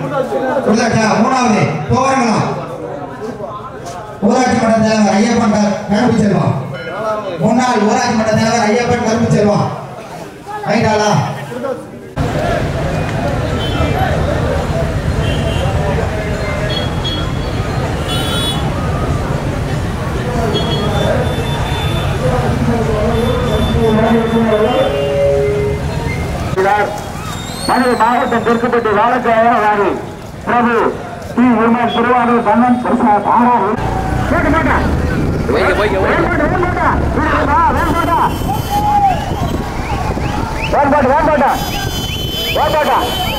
உள்ளாச்சா மூணாவது தோரங்கலம் ஊராட்சி மன்ற தலைவர் ஐயப்பன் க- கருப்பு செல்வம் முன்னாள் ஊராட்சி மன்ற தலைவர் ஐயப்பன் கருப்பு செல்வம் ரைட்டாளா மதுரை மாவட்டம் தெற்குப்பட்டி வாழக்காரி பிரபு டி உமர் திருவாரூர் கண்ணன் பிரசாத் ஆறாறு கேட்க மாட்டேன் வைங்க வைங்க வைங்க வேண்பாட்டு வேண்பாட்டா வேண்பாட்டா வேண்பாட்டா வேண்பாட்டு வேண்பாட்டா வேண்பாட்டா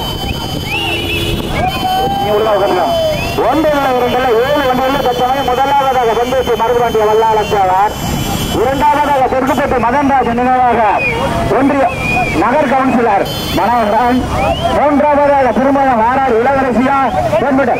நீ உள்ள உட்காருங்க ஒன்று இரண்டுல ஏழு வண்டிகளில் தற்சமயம் முதலாவதாக செந்தேசி மருதுவண்டிய வல்லாளர் இரண்டாவதாக தெற்குப்பட்டி மதன்ராஜ் நினைவாக ஒன்றிய நகர் கவுன்சிலர் மனோகரன் மூன்றாவதாக திருமணம் வாரார் இளவரசியா வேண்பட்டு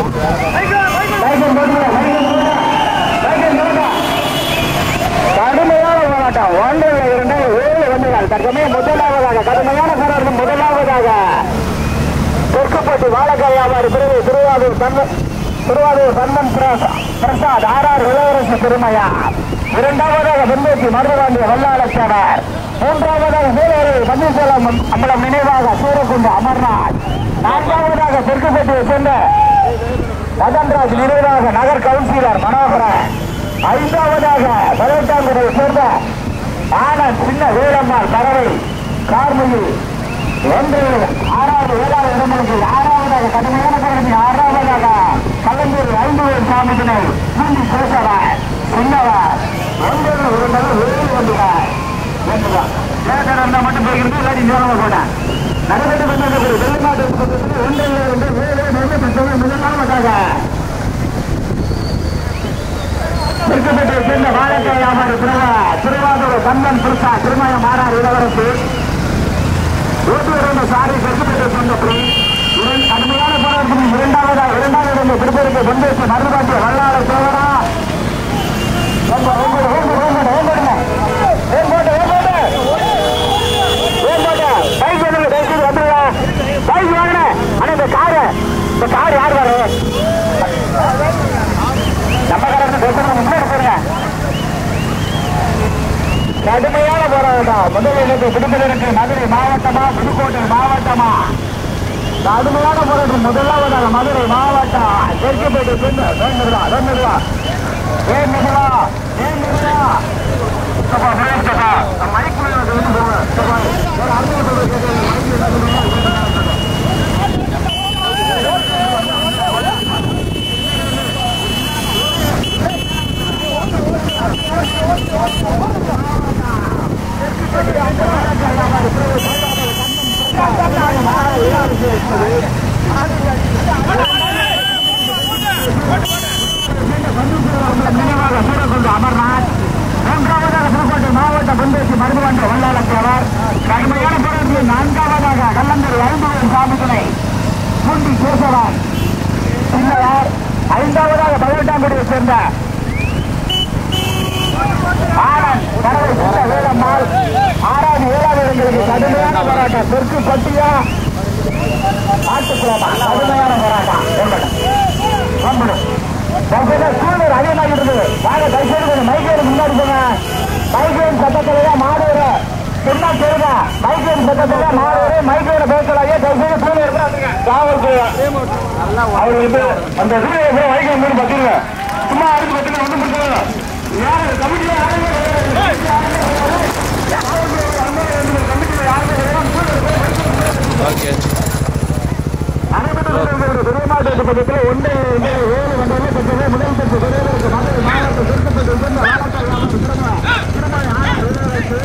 கடுமையான போராட்டம் ஒன்றில் இரண்டு ஏழு வண்டிகள் தற்சமயம் முதலாவதாக கடுமையான போராட்டம் முதலாவதாக தெற்குப்பட்டி வாழக்காய் வியாபாரி பிரிவு திருவாரூர் சந்தன் திருவாரூர் சந்தன் பிரசா- பிரசாத் ஆர்ஆர் இளவரசு திருமையா இரண்டாவதாக வெந்தேசி மருதவாண்டிய வல்லாளச்சேவர் மூன்றாவதாக சூழலில் பன்னீர்செல்வம் அம்பலம் நினைவாக சூரக்குண்டு அமர்நாத் நான்காவதாக தெற்குப்பட்டியை சேர்ந்த மதன்ராஜ் நினைவாக நகர் கவுன்சிலர் மனோகரன் ஐந்தாவதாக பதினெட்டாங்குடியை சேர்ந்த ஆனந்த் சின்ன வீரம்மாள் பறவை கார்முகி ஒன்று ஆறாவது ஏழாவது இடங்களுக்கு ஆறாவதாக கடுமையான பகுதி ஆறாவதாக கலந்தூர் ஐம்பது சாமிதினை பூண்டி சேசவர் சின்னவர் ஒன்று இரண்டது ஏழு வந்துவார் மட்டும் போகிறது இல்லாட்டி நேரமாக போட்டேன் நடைபெற்று கொண்டிருக்கிற வெளிநாட்டு பக்கத்தில் ஒன்றில் இருந்து ஏழு நின்று பெற்றவர் முதலாவதாக திருக்கப்பட்டியை சேர்ந்த வாழைக்காய் வியாபாரி பிரபா திருவாரூர் கண்ணன் புருஷா திருமய மாறார் இளவரசு ஓட்டுநர் சாரி திருக்கப்பட்டியை சேர்ந்த பிரி கடுமையான போராட்டத்தில் இரண்டாவதா இரண்டாவது இருந்த திருப்பதிக்கு பொந்தேசி மருதுபாட்டிய வல்லாள சோழரா பைக் வந்து பைக் வந்துருவா பைக் வாங்கினேன் ஆனா இந்த காரு இந்த கார் யார் வரும் நம்ம கடந்து பேசுறது முன்னாடி போடுங்க கடுமையான போராட்டம் முதல் இடத்தை பிடிப்பதற்கு மதுரை மாவட்டமா புதுக்கோட்டை மாவட்டமா கடுமையான போராட்டம் முதலாவதாக மதுரை மாவட்டம் தெற்குப்பேட்டை சென்று வேண்டுதா வேண்டுதா வேண்டுதா வேண்டுதா சப்பா சுரேஷ் சப்பா மைக் வந்து போவேன் சப்பா ஒரு அறுபது நினைவாக சூரக்குண்டு அமர்நாத் மூன்றாவதாக புதுக்கோட்டை மாவட்ட பொந்தேசி மருதுவன்ற வல்லாளத்தேவர் கடுமையான போராட்டத்தில் நான்காவதாக கல்லந்தூர் ஐம்பது சாமிகளை பூண்டி கேசவன் சின்னையார் ஐந்தாவதாக பதினெட்டாம் சேர்ந்த ஆனந்த் கடவை சின்ன வேலம்மாள் ஆறாவது ஏழாவது இடங்களுக்கு கடுமையான போராட்டம் தெற்கு பட்டியா ஆட்டுக்குளமா கடுமையான போராட்டம் கம்பெனி சூழல் அதிகமாக இருக்குது வாங்க தைசேடு கொஞ்சம் மைக்கேடு முன்னாடி போங்க மைக்கேன் சட்டத்தில் தான் மாடு வரும் சும்மா கேளுங்க மைக்கேன் சட்டத்தில் தான் மாடு வரும் மைக்கேட பேசலாங்க தைசேடு சூழல் இருக்கிறாங்க காவல்துறை அவர் வந்து அந்த சூழலை கூட மைக்கேன் மூணு பத்திருங்க சும்மா அடுத்து பத்திரிக்கை ஒன்றும் பிரச்சனை யாரு கமிட்டியில் யாருமே ஓகே பெருமாட்டு பக்கத்தில் ஒன்று இரண்டு, ஏழு வண்டிகள் பெற்றது முதல் பெற்று பெரியவருக்கு மதுரை மாவட்டம் திருப்பதி சேர்ந்த வாழக்கால் கிராமத்து திருமண திருமண ஆண் இளவரசு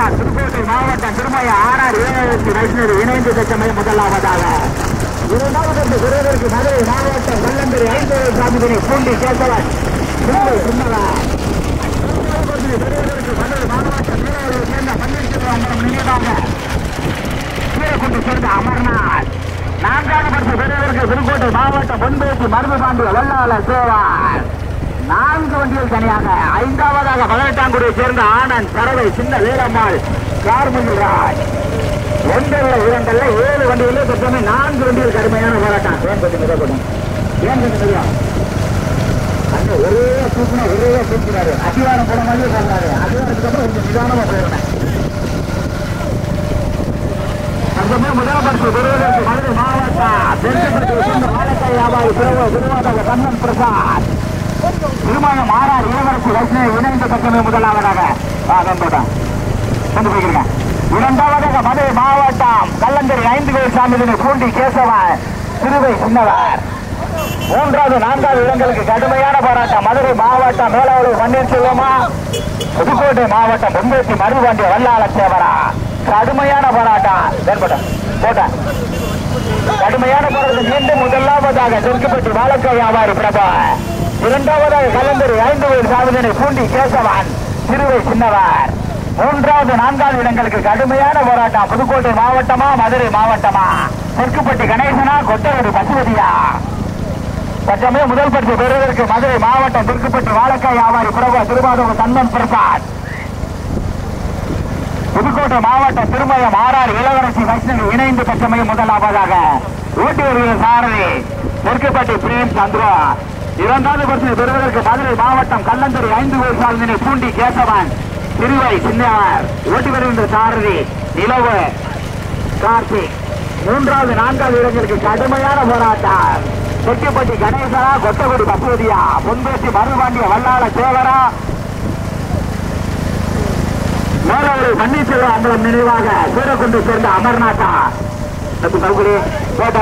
மாவட்டம் திருக்கோட்டை மாவட்டம் திருமய ஆறார் ஏழாயிரத்தி வைஷ்ணவி இணைந்து சட்டமே முதலாவதாக இரண்டாவது விருதுக்கு மதுரை மாவட்டம் வெள்ளம்பெரி ஐந்து சாமிதினை பூண்டி கேட்டவன் சிந்தை சின்னவன் விருதுக்கு மதுரை மாவட்டம் நீராவூரை சேர்ந்த பன்னீர்செல்வம் நினைவாக கீழக்குண்டு சேர்ந்த அமர்நாத் நான்காவது பரிசு பெறுவதற்கு புதுக்கோட்டை மாவட்டம் பொன்பேசி மருது பாண்டிய வெள்ளாள சேவார் நான்கு வண்டிகள் தனியாக ஐந்தாவதாக பதினெட்டாங்குடியை சேர்ந்த ஆனந்த் பறவை சின்ன வீரம்மாள் கார்முகில்ராஜ் ஒன்றல்ல இரண்டல்ல ஏழு வண்டிகளே பெற்றமே நான்கு வண்டிகள் கடுமையான போராட்டம் ஏன் கொஞ்சம் மிதப்படும் ஏன் கொஞ்சம் மிதம் அந்த ஒரே தூக்குனா ஒரே தூக்குறாரு அதிகாரம் போன மாதிரியே போகிறாரு அதிகாரத்துக்கு அப்புறம் கொஞ்சம் நிதானமா போயிருந்தேன் அங்கமே முதல் பரிசு பெறுவதற்கு மதுரை மாவட்டம் தெற்குப்பட்டியை சேர்ந்த வாழைக்காய் வியாபாரி பிறகு திருவாதக கண்ணன் பிரசாத் திருமணம் மாறார் இளவரசி வைஷ்ணவி இணைந்த பக்கமே முதலாவதாக ஆ, நண்போட்டா. கொண்டு போய்க்கிறேன் இரண்டாவதாக மதுரை மாவட்டம் கல்லந்தரி ஐந்து பேர் சாமிதினை பூண்டி கேசவன் திருவை சின்னவர் மூன்றாவது நான்காவது இடங்களுக்கு கடுமையான போராட்டம் மதுரை மாவட்டம் மேலாளூர் பன்னீர்செல்வமா புதுக்கோட்டை மாவட்டம் பொம்பேசி மருதுபாண்டிய வல்லாள சேவரா கடுமையான போராட்டம் ஏற்பட்டோம் போட்டேன் கடுமையான போராட்டம் மீண்டும் முதலாவதாக தெற்குப்பட்டி வாழக்காய் வியாபாரி பிரபா இரண்டாவதாக கலந்தரி ஐந்து பேர் சாதனை பூண்டி கேசவன் திருவை சின்னவர் மூன்றாவது நான்காவது இடங்களுக்கு கடுமையான போராட்டம் புதுக்கோட்டை மாவட்டமா மதுரை மாவட்டமா தெற்குப்பட்டி கணேசனா கொட்டவடி பசுபதியா சட்டமே முதல் பரிசு பெறுவதற்கு மதுரை மாவட்டம் தெற்குப்பட்டி வாழக்காய் வியாபாரி பிரபா திருவாதூர் தன்மன் பிரசாத் புதுக்கோட்டை மாவட்டம் திருமயம் ஆறாறு இளவரசி வைஷ்ணவி இணைந்து பெற்றமையும் முதலாவதாக ஊட்டி வருகிற சாரதி தெற்குப்பட்டி பிரேம் சந்திரா இரண்டாவது பரிசு பெறுவதற்கு மதுரை மாவட்டம் கல்லந்துறை ஐந்து பேர் சாதனை பூண்டி கேசவன் திருவை சின்னவர் ஓட்டி வருகின்ற சாரதி நிலவு கார்த்திக் மூன்றாவது நான்காவது இடங்களுக்கு கடுமையான போராட்டம் தெற்குப்பட்டி கணேசரா கொட்டகுடி பசுவதியா பொன்பேசி மருதுபாண்டிய வல்லாள சேவரா மேலாளர் பன்னீர்செல்வம் அம்பலம் நினைவாக சூரக்குண்டு சேர்ந்த அமர்நாத்தா நம்ம சௌகரி போட்ட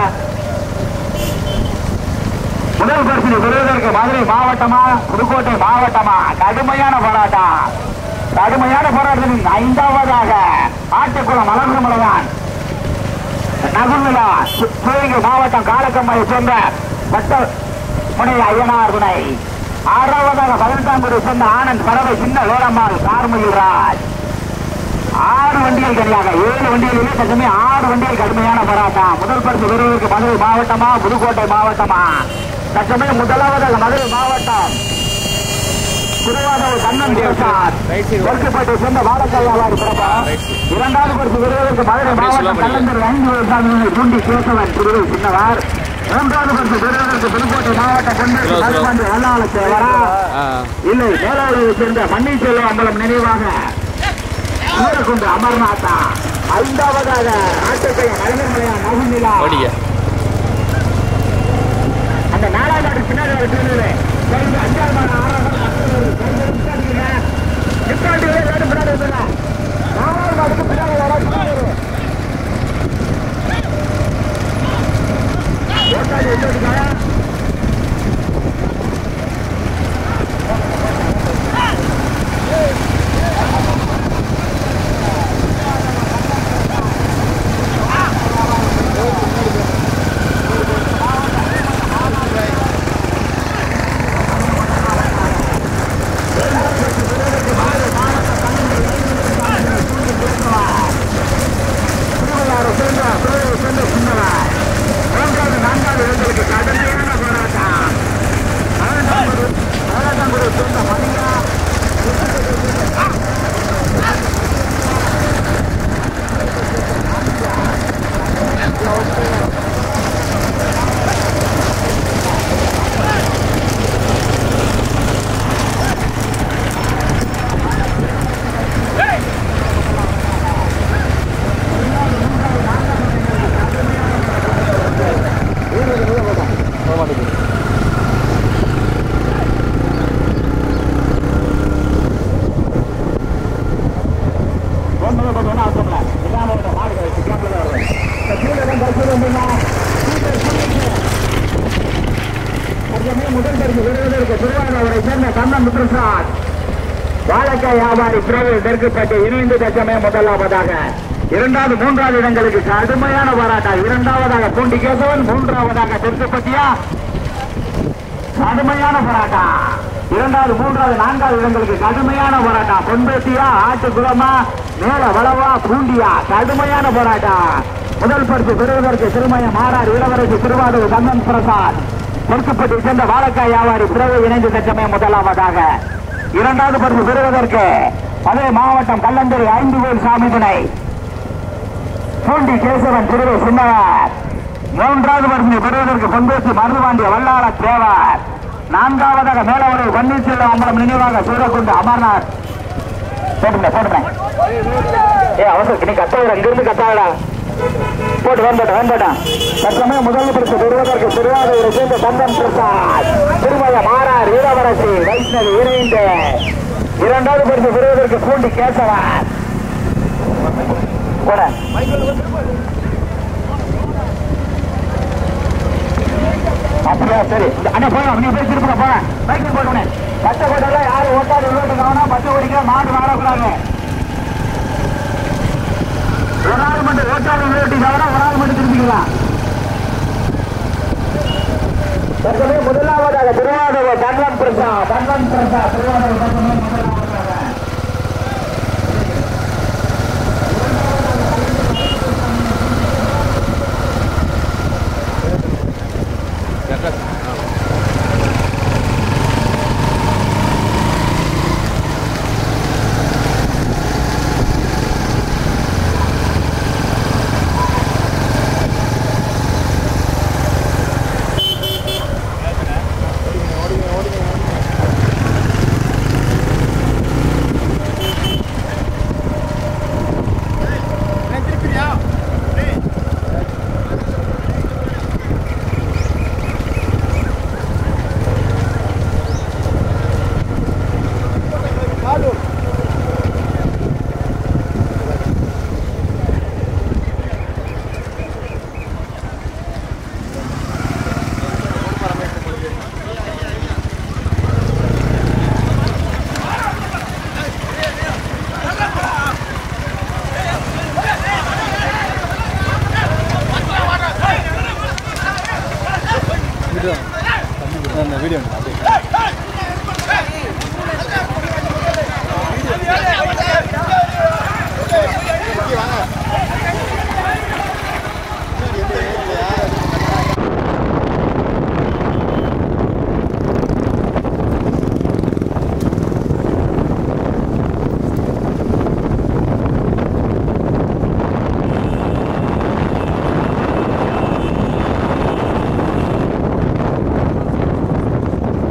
முதல் பரிசு பெறுவதற்கு மதுரை மாவட்டமா புதுக்கோட்டை மாவட்டமா கடுமையான போராட்டம் கடுமையான போராட்டத்தில் ஐந்தாவதாக ஆட்டுக்குளம் மலர்ந்தமலதான் நகுநிலா சிவகங்கை மாவட்டம் காலக்கம்மையை சேர்ந்த பட்ட முனை ஐயனார் துணை ஆறாவதாக பதினெட்டாம் குடி சேர்ந்த ஆனந்த் பறவை சின்ன வேலம்மாள் கார்மயில் ராஜ் ஆறு வண்டிகள் தனியாக ஏழு வண்டிகளிலே தகுமே ஆறு வண்டிகள் கடுமையான போராட்டம் முதல் பரிசு பெறுவதற்கு மதுரை மாவட்டமா புதுக்கோட்டை மாவட்டமா தற்சமே முதலாவதாக மதுரை மாவட்டம் திருவாரூர் கண்ணன் பிரசாத் Right side. தெற்குப்பேட்டை சேர்ந்த வாழக்காய் வியாபாரி பிரபா Right side. இரண்டாவது பரிசு பெறுவதற்கு மதுரை அப்படியே மாவட்டம் சொல்ல கல்லந்தர் ஐந்து விவசாயிகளை பூண்டி கேசவன் திருவை சின்னவர் மூன்றாவது பரிசு பெறுவதற்கு புதுக்கோட்டை மாவட்டம் கொண்டு Slow, slow. மதுபாண்டி வல்லாள சேவரா ஆ இல்லை மேலாளரை சேர்ந்த பன்னீர்செல்வம் அம்பலம் நினைவாக சூரக்குண்டு அமர்நாத்தா ஐந்தாவதாக ஆட்டுப்பையன் அழகர்மலையா நகுநிலா ஓடிக்க அந்த நாலாவது ஆட்டு பின்னாடி ஒரு பிரிவு சரிங்க அஞ்சாவது மாடு ஆறாவது மாடு பத்தாவது மாடு, சரிங்க, நிப்பாட்டுங்க. நிப்பாட்டி எல்லாரும் பின்னாடி வந்துருங்க. நாலாவது மாடுக்கு பின்னாடி வர பின்னாடி வரு. ஓட்டாளி எங்க இருக்காங்க? திருவையாறு சேர்ந்த திருவையை சேர்ந்த சின்னவர். மூன்றாவது நான்காவது இடங்களுக்கு கடுமையான போராட்டம் பதினெட்டாம் குரு பதினெட்டாம் குரு சேர்ந்த மணியா ஒன்பது பத்து ஒன்று அர்த்தம்ல இதான் ஒரு மாடு கழிச்சு கேப்ல தான் வருது இந்த கீழே தான் பரிசு வந்தீங்கன்னா முதல் பரிசு விருதுக்கு திருவாரூரை சேர்ந்த கண்ணன் பிரசாத் வாழைக்காய் வியாபாரி பிரபு தெற்குப்பட்டி இணைந்து தச்சமே முதலாவதாக இரண்டாவது மூன்றாவது இடங்களுக்கு கடுமையான போராட்டம் இரண்டாவதாக பூண்டி கேசவன் மூன்றாவதாக தெற்குப்பட்டியா கடுமையான போராட்டம் இரண்டாவது மூன்றாவது நான்காவது இடங்களுக்கு கடுமையான போராட்டம் பொன்பேசியா ஆட்டுக்குளமா மேல வளவா பூண்டியா கடுமையான போராட்டம் முதல் பரிசு பெறுவதற்கு சிறுமய மாறார் இளவரசி திருவாரூர் கண்ணன் பிரசாத் தெற்குப்பட்டி சேர்ந்த வாழைக்காய் வியாபாரி பிறகு இணைந்து தச்சமே முதலாவதாக இரண்டாவது பரிசு பெறுவதற்கு அதே மாவட்டம் கல்லந்தரி ஐந்து கோயில் சாமி துணை பூண்டி கேசவன் திருவை சின்னவர் மூன்றாவது பரிசு பெறுவதற்கு பொன்பேசி மருதுவாண்டிய வல்லாள தேவர் நான்காவதாக மேலவரை பன்னீர்செல்வம் அம்பலம் நினைவாக சூரக்குண்டு அமர்நாத் போட்டுங்க போட்டுங்க ஏ அவசரம் நீ கத்தாவிடா இங்கிருந்து கத்தாவிடா போட்டு வேண்டாம் வேண்டாம் தற்சமய முதல் பரிசு பெறுவதற்கு திருவாரூரை சேர்ந்த சந்தன் பிரசாத் திருமய மாறார் இளவரசி வைஷ்ணவி இணைந்து இரண்டாவது பரிசு பெறுவதற்கு பூண்டி கேசவன் போட அப்படியா சரி அண்ணா போகலாம் நீ போய் திருப்பி போன பைக்கில் போட்டோன்னே பச்சை போட்டெல்லாம் யாரும் ஓட்டாது விளையாட்டுக்காங்கன்னா பச்சை ஓடிக்க மாடு மாறக்கூடாது ஒரு ஆள் மட்டும் ஓட்டாது விளையாட்டு தவிர ஒரு ஆள் மட்டும் திருப்பிக்கலாம் தற்போது முதலாவதாக திருவாரூர் தன்வன் பிரசா தன்வன் பிரசா திருவாரூர் தன்வன் முதலாவதாக வீடியோ ஆ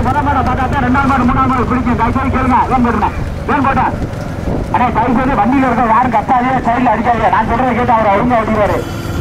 மாடு முதல் மாடை பார்த்தா தான் ரெண்டாவது மாடு மூணாவது மாடு பிடிக்கும் தயவுசெய்து கேளுங்க ஏன் போடுறேன் ஏன் போட்டேன் அண்ணே தயவுசெய்து வண்டியில் இருக்க யாரும் கத்தாதே சைடில் அடிக்காதீங்க நான் சொல்றதை கேட்டு அவர் ஒழுங்கா ஓட்டிடுவாரு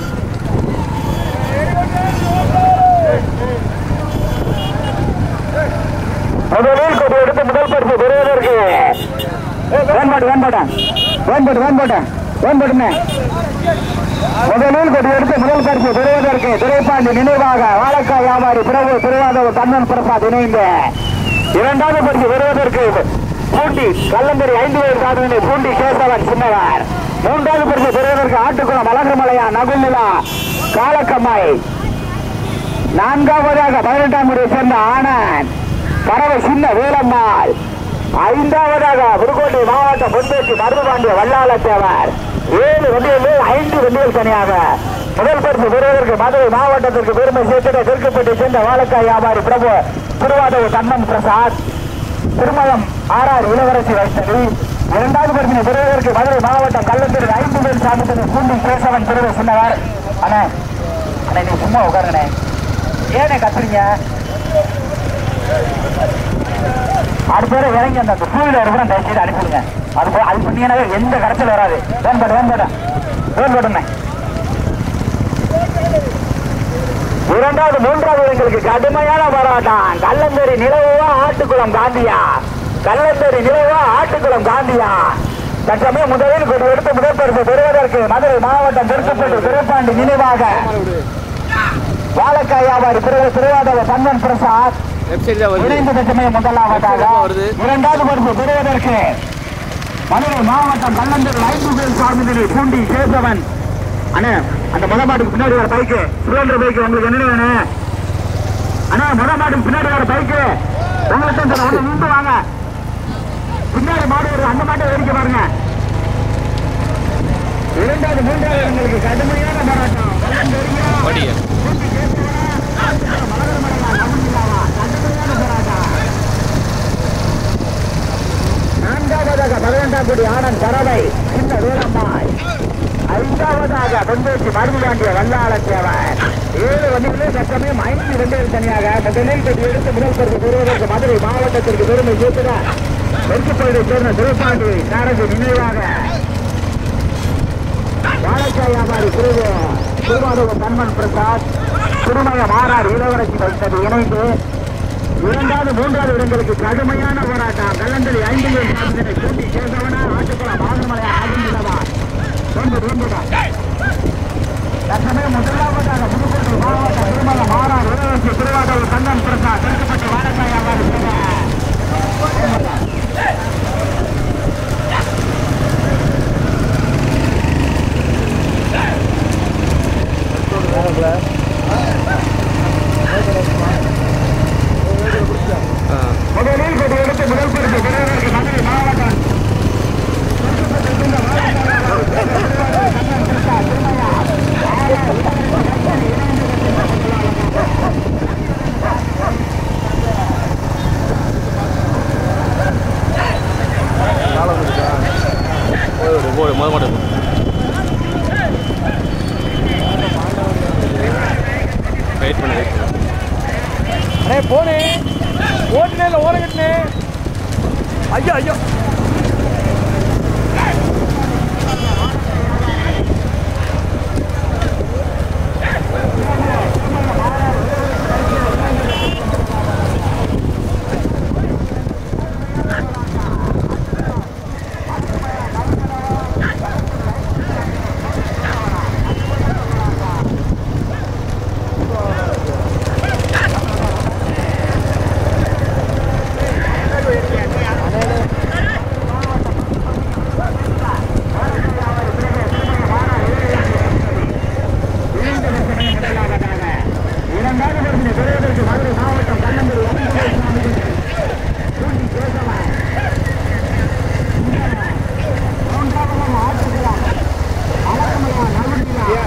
முதலில் கொடி எடுத்து முதல் பரிசு பெறுவதற்கு வேண்பாடு வேண்பாட்டேன் வேண்பாடு வேண்பாட்டேன் வேண்பாட்டுமே முதலில் கொடி எடுத்து முதல் பரிசு பெறுவதற்கு துரைப்பாண்டி நினைவாக வாழக்காய் வியாபாரி பிரபு திருவாதவர் கண்ணன் பிரசாத் இணைந்து இரண்டாவது பரிசு பெறுவதற்கு பூண்டி கல்லம்பரி ஐந்து பேர் சாதனை பூண்டி கேசவன் சின்னவர் மூன்றாவது பரிசு பெறுவதற்கு ஆட்டுக்குளம் அழகுமலையா நகுல்நிலா காலக்கம்மாய் நான்காவதாக பதினெட்டாம் முறை சேர்ந்த ஆனந்த் பறவை சின்ன வேலம்மாள் ஐந்தாவதாக புதுக்கோட்டை மாவட்டம் பொன்பேட்டி மருதுபாண்டிய வல்லாளத்தேவர் ஏழு வண்டிகளில் ஐந்து வண்டிகள் தனியாக முதல் பரிசு பெறுவதற்கு மதுரை மாவட்டத்திற்கு பெருமை சேர்த்திட தெற்குப்பட்டி சேர்ந்த வாழக்காய் வியாபாரி பிரபு திருவாதவு கண்ணன் பிரசாத் திருமயம் ஆர்ஆர் இளவரசி வைத்தது இரண்டாவது பரிசினை பெறுவதற்கு மதுரை மாவட்டம் கள்ளத்தூர் ஐந்து பேர் சாப்பிட்டது பூண்டி கேசவன் பெருமை சொன்னவர் அண்ணே அண்ணே நீ சும்மா உட்காருங்கண்ணே ஏனே கத்துறீங்க அடுத்த பேரை இறங்கி அந்த டூ வீலர் கூட தயவு செய்து அனுப்பிடுங்க அது போ- அது பண்ணீங்கன்னா எந்த கரைச்சல் வராது வேண்பாடு வேண்பாடு வேண்பாடுண்ணே இரண்டாவது மூன்றாவது எங்களுக்கு கடுமையான போராட்டம் கல்லந்தேரி நிலவுவா ஆட்டுக்குளம் காந்தியா கல்லந்தேரி நிலவுவா ஆட்டுக்குளம் காந்தியா தற்சமயம் முதலில் கொடி எடுத்து முதல் பரிசு பெறுவதற்கு மதுரை மாவட்டம் திருப்பப்பட்டு திருப்பாண்டி நினைவாக வாழக்காய் வியாபாரி பிறகு திருவாதவர் சந்தன் பிரசாத் லெஃப்ட் சைடு தான் வருது இணைந்த தற்சமயம் முதலாவதாக வருது. இரண்டாவது பரிசு பெறுவதற்கு மதுரை மாவட்டம் கல்லந்தூர் ஐந்து பேர் சார்ந்தது பூண்டி கேசவன் அண்ணே அந்த முத மாட்டுக்கு பின்னாடி வர பைக்கு சுரேந்திர பைக்கு உங்களுக்கு என்ன வேணும் அண்ணா முத மாட்டுக்கு பின்னாடி வர பைக்கு உங்களுக்கு தான் ஒன்று நின்று வாங்க பின்னாடி மாடு வருது அந்த மாட்டை வேடிக்கை பாருங்க இரண்டாவது மூன்றாவது எங்களுக்கு கடுமையான போராட்டம் வெள்ளம் தெரியா படிங்க நான்காவதாக பதினெண்டாம் கோடி ஆனந்த் பறவை சின்ன வேலம்மாள் ஐந்தாவதாக பொன்பேசி மருதுவாண்டிய வல்லாளத்தேவன் ஏழு வண்டிகளே சட்டமே ஐந்து வண்டிகள் தனியாக முதலில் கட்டி எடுத்து முதல் பரிசு பெறுவதற்கு மதுரை மாவட்டத்திற்கு பெருமை சேர்க்கிறார் வெறுப்புப்பள்ளியை சேர்ந்த திருப்பாண்டி நாரதி நினைவாக வாழைக்காய் வியாபாரி குருவு திருவாரூர் கண்மன் பிரசாத் திருமய மாறார் இளவரசி வைத்தது இணைந்து இரண்டாவது மூன்றாவது இடங்களுக்கு கடுமையான போராட்டம் கல்லந்தலி ஐந்து பேர் சாதனை கூட்டி கேசவனா ஆட்டுக்குளம் ஆகமலையா ஆகின்றவா ஒன்று ஒன்றுதான் தற்சமயம் முதலாவதாக புதுக்கோட்டை மாவட்ட திருமல மாறார் இளவரசி திருவாரூர் கண்ணன் பிரசாத் திருப்பட்டி வாழைக்காய் வியாபாரி முதலில் கொடி எடுத்து முதல் பரிசு பெறுவதற்கு மதுரை மாவட்டம் போடு முத மாட்டு வெயிட் பண்ணு வெயிட் பண்ணு அண்ணே போனே ஓட்டுனே இல்லை ஓரம் கட்டினே ஐயோ ஐயோ இரண்டாவது பரிசு பெறுவதற்கு மதுரை மாவட்டம் கண்ணந்தூர் பூண்டி கேசவன் மூன்றாவதாக ஆட்டுக்குளம் அழகமலையா நல்வண்டியா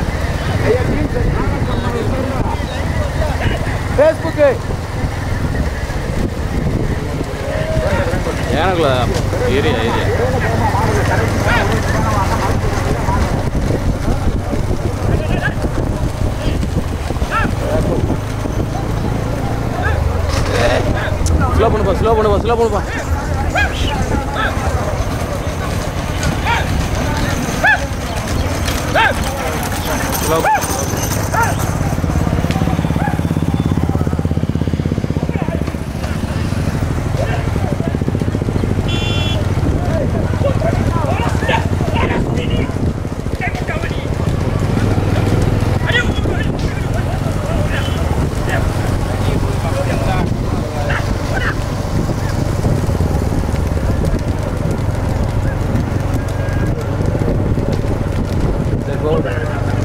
ஃபேஸ்புக்கு ஏனக்குள்ள ஏரியா ஏரியா ஸ்லோ பண்ணுப்பா ஸ்லோ பண்ணுப்பா ஸ்லோ பண்ணுப்பா ஸ்லோ சரி போகுது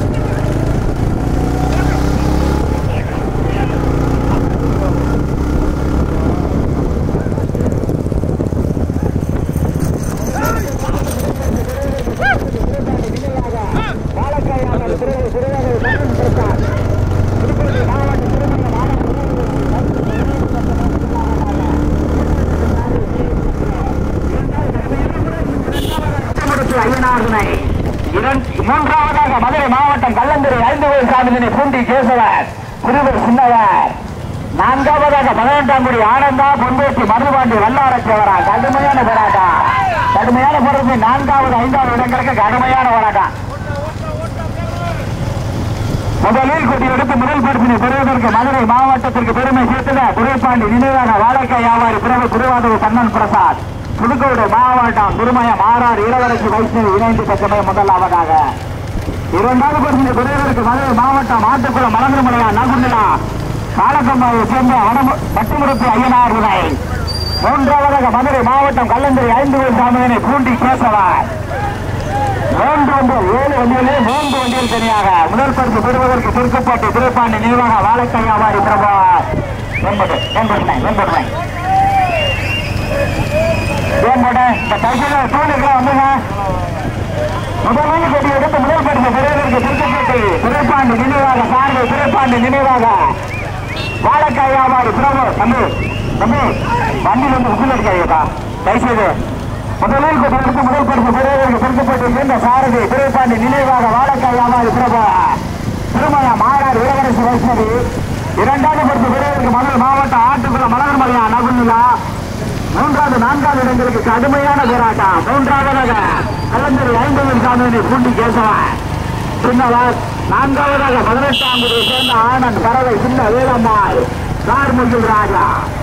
ஐயனார்துணை மூன்றாவதாக மதுரை மாவட்டம் கல்லந்துறை ஐந்து கோயில் சாமியினை பூண்டி கேசவர் சிறுவர் சின்னவர் நான்காவதாக பதினெட்டாங்குடி ஆனந்தா பொன்பேட்டி மருதுபாண்டி வல்லாரச்சேவரா கடுமையான போராட்டம் கடுமையான போராட்டம் நான்காவது ஐந்தாவது இடங்களுக்கு கடுமையான போராட்டம் முதலில் கொடி எடுத்து முதல் பரிசினை பெறுவதற்கு மதுரை மாவட்டத்திற்கு பெருமை சேர்த்தத துரைப்பாண்டி நினைவாக வாழைக்காய் வியாபாரி பிறகு குருவாதூர் கண்ணன் பிரசாத் புதுக்கோடு மாவட்டம் திருமய மாறார் இளவரசி வைஷ்ணவி இணைந்து பெற்றமை முதலாவதாக இரண்டாவது பரிசினை பெறுவதற்கு மதுரை மாவட்டம் ஆட்டுக்குளம் மலர்மலையா நகுந்தலா காலக்கம்பாவை சேர்ந்த வடமு- பட்டுமுறுப்பு ஐயனார் விதை மூன்றாவதாக மதுரை மாவட்டம் கல்லந்திரி ஐந்து கோயில் சாமியினை பூண்டி கேசவர் மூன்று வண்டிகள் ஏழு வண்டிகளே மூன்று வண்டிகள் தனியாக முதல் பரிசு பெறுவதற்கு திருக்கப்பட்டு திருப்பாண்டி நிர்வாக வாழைக்காய் வியாபாரி பிரபா என்பது என்பதுமை என்பதுமை என்பது இந்த பரிசுல தூணுக்கு வந்துங்க முதலில் கொடி எடுத்து முதல் பரிசு பெறுவதற்கு திருக்கப்பட்டு திருப்பாண்டி நினைவாக சார்பு திருப்பாண்டி நினைவாக வாழைக்காய் வியாபாரி பிரபு தம்பி தம்பி வண்டியில் வந்து உள்ள இருக்காங்கப்பா தயவுசெய்து முதலில் கொடுத்து முதல் பரிசு பெறுவதற்கு கொடுக்கப்பட்டு இந்த சாரதி திரைப்பாண்டி நினைவாக வாழைக்காய் வியாபாரி பிரபு திருமண மாறார் இளவரசி வைஷ்ணவி இரண்டாவது பரிசு பெறுவதற்கு மதுரை மாவட்டம் ஆட்டுக்குளம் மலர் மலையா நகுநிலா மூன்றாவது நான்காவது இடங்களுக்கு கடுமையான போராட்டம் மூன்றாவதாக கலந்தரை ஐம்பது சாமியினை பூண்டி கேசவன் சின்னவர் நான்காவதாக பதினெட்டாம் குடியை சேர்ந்த ஆனந்த் பறவை சின்ன வேலம்மாள் கார்முகில் ராஜா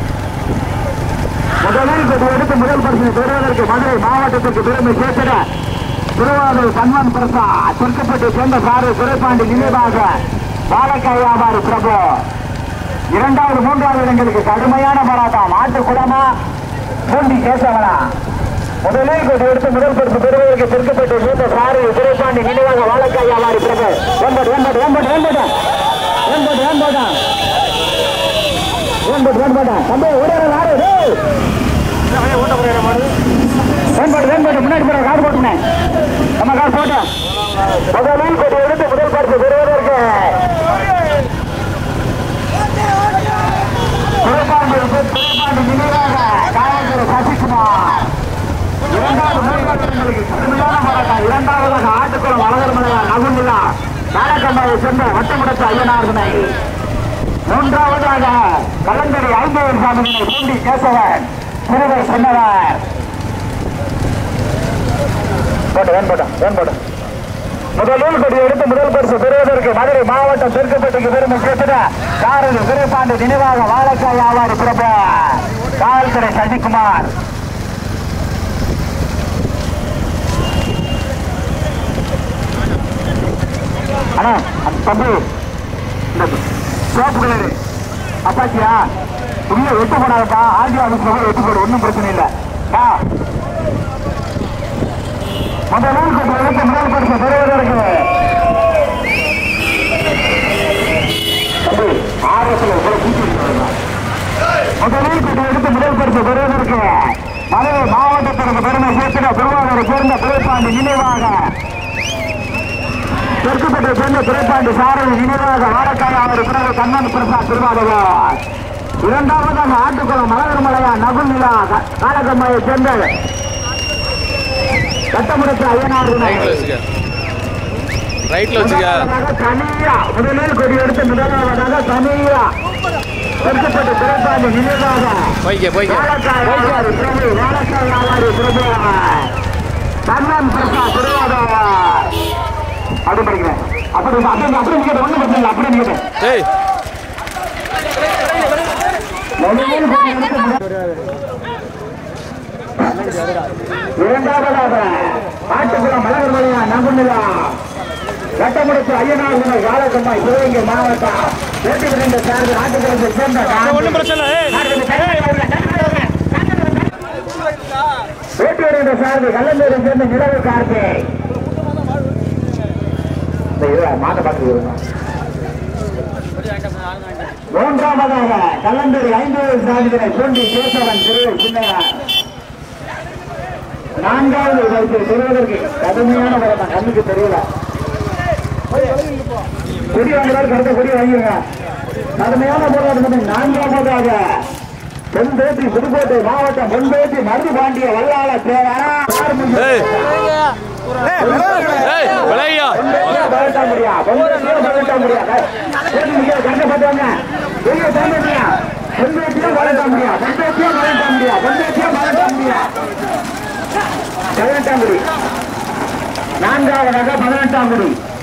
முதலில் கொடி எடுத்து முதல் பரிசு பெறுவதற்கு மதுரை மாவட்டத்திற்கு பெருமை சேர்த்திட திருவாரூர் கண்மன் பிரசாத் திருக்கப்பட்டு சேர்ந்த சாரு துரைப்பாண்டி நினைவாக வாழைக்காய் வியாபாரி பிரபு இரண்டாவது மூன்றாவது இடங்களுக்கு கடுமையான போராட்டம் ஆட்டு குளமா பூண்டி கேசவனா முதலில் கொடி எடுத்து முதல் பரிசு பெறுவதற்கு திருக்கப்பட்டு சேர்ந்த சாரு துரைப்பாண்டி நினைவாக வாழைக்காய் வியாபாரி பிரபு ஒன்பது ஒன்பது ஒன்பது ஒன்பது ஒன்பது ஒன்பது ஒன்பது ஒன்பது தம்பி ஓடுற லாரி டேய் வேண்பாடு வேண்பாடு முன்னாடி போற கார் போட்டுனேன் நம்ம கார் போட்டோம் முதலில் கொடி எடுத்து முதல் பரிசு பெறுவதற்கு துறைப்பாண்டி துறைப்பாண்டி நினைவாக காவல்துறை சசிகுமார் இரண்டாவது மூன்றாவது இடங்களுக்கு கடுமையான போராட்டம் இரண்டாவதாக ஆட்டுக்குளம் அழகர் மலையா நகுநிலா நாடகம்பாவை சேர்ந்த வட்டமுடத்து ஐயனார்தனை மூன்றாவதாக கலந்தரி ஐம்பது சாமியினை பூண்டி கேசவன் சிறுவர் சொன்னவர் போட்டு வேன் போட்டோம் வேன் போட்டோம் முதலில் கொடி எடுத்து முதல் பரிசு பெறுவதற்கு மதுரை மாவட்டம் தெற்குப்பட்டிக்கு பெருமை சேர்த்துட காரதி துரைப்பாண்டி நினைவாக வாழைக்காய் வியாபாரி பிறப்பு காவல்துறை சசிகுமார் அண்ணா அந்த தம்பி இந்த சோப்பு கலரு அப்பாச்சியா உள்ள வெட்டு போடாதப்பா ஆர்டி ஆஃபீஸ்ல கூட வெட்டு போடு ஒன்றும் பிரச்சனை இல்லை ஆ முதலில் கொண்டு எடுத்து முதல் பரிசு பெறுவதற்கு தம்பி ஆர்வத்தில் கூட கூட்டிட்டு முதலில் கொண்டு எடுத்து முதல் பரிசு பெறுவதற்கு மதுரை மாவட்டத்திற்கு பெருமை சேர்த்திட திருவாரூரை சேர்ந்த பிழைப்பாண்டி நினைவாக தெற்குப்பட்டை சேர்ந்த துறைப்பாண்டி சாரதி நினைவாக வாழக்காய் அவர் பிறகு கண்ணன் பிரசாத் திருவாரூர் இரண்டாவதாக ஆட்டுக்குளம் மலர் மலையா நகுநிலா காலகம்மையை சேர்ந்த கட்டமுடத்து ஐயனார் ரைட்டில் வச்சுக்க ரைட்டில் வச்சுக்க முதலாவதாக தனியா முதலில் கொடி எடுத்து முதலாவதாக தனியா திருப்பதி துறைப்பாண்டி நினைவாக போய்க்க போய்க்க வாழக்காய் வியாபாரி பிரபு வாழக்காய் வியாபாரி பிரபு கண்ணன் பிரசாத் திருவாதவா அப்படி படிக்கிறேன் அப்படி அப்படி அப்படி நிற்கிறேன் ஒன்றும் பிரச்சனை இல்லை அப்படி நிற்கிறேன் ஏய் இரண்டாவதாக ஆட்டுக்குளம் மலர் மலையா நகுநிலா கட்டமுடிச்சு ஐயனார் உணவு வாழக்கம்மாய் சிவகங்கை மாவட்டம் வெற்றி பெறுகின்ற சார்பில் ஆட்டுக்குளத்தை சேர்ந்த ஒன்றும் பிரச்சனை இல்லை வெற்றி பெறுகின்ற சார்பில் கல்லந்தூரை சேர்ந்த நிலவு கார்த்திகை இந்த இதை மாட்ட பார்த்து மூன்றாவதாக கல்லந்தூர் ஐந்தாவது சாதிகளை தோண்டி கேசவன் திரு சின்னையார் நான்காவது வகுப்பு பெறுவதற்கு கடுமையான வரதான் கண்ணுக்கு தெரியல கொடி வாங்குறாரு கருத்த கொடி வாங்கிருங்க கடுமையான போராட்டம் பண்ணி நான்காவதாக பொன்பேட்டி புதுக்கோட்டை மாவட்டம் பொன்பேட்டி மருது பாண்டிய வல்லாள தேவாரா ஏய் ஏய் விளையா பழட்ட முடியா பொன்பேட்டியும் பழட்ட முடியா கண்ணை பார்த்தாங்க பெரிய தாண்டியா பொன்பேட்டியும் பழட்ட முடியா பொன்பேட்டியும் பழட்ட முடியா பொன்பேட்டியும் பழட்ட முடியா பதினெட்டாம் குடி நான்காவதாக பதினெட்டாம் குடி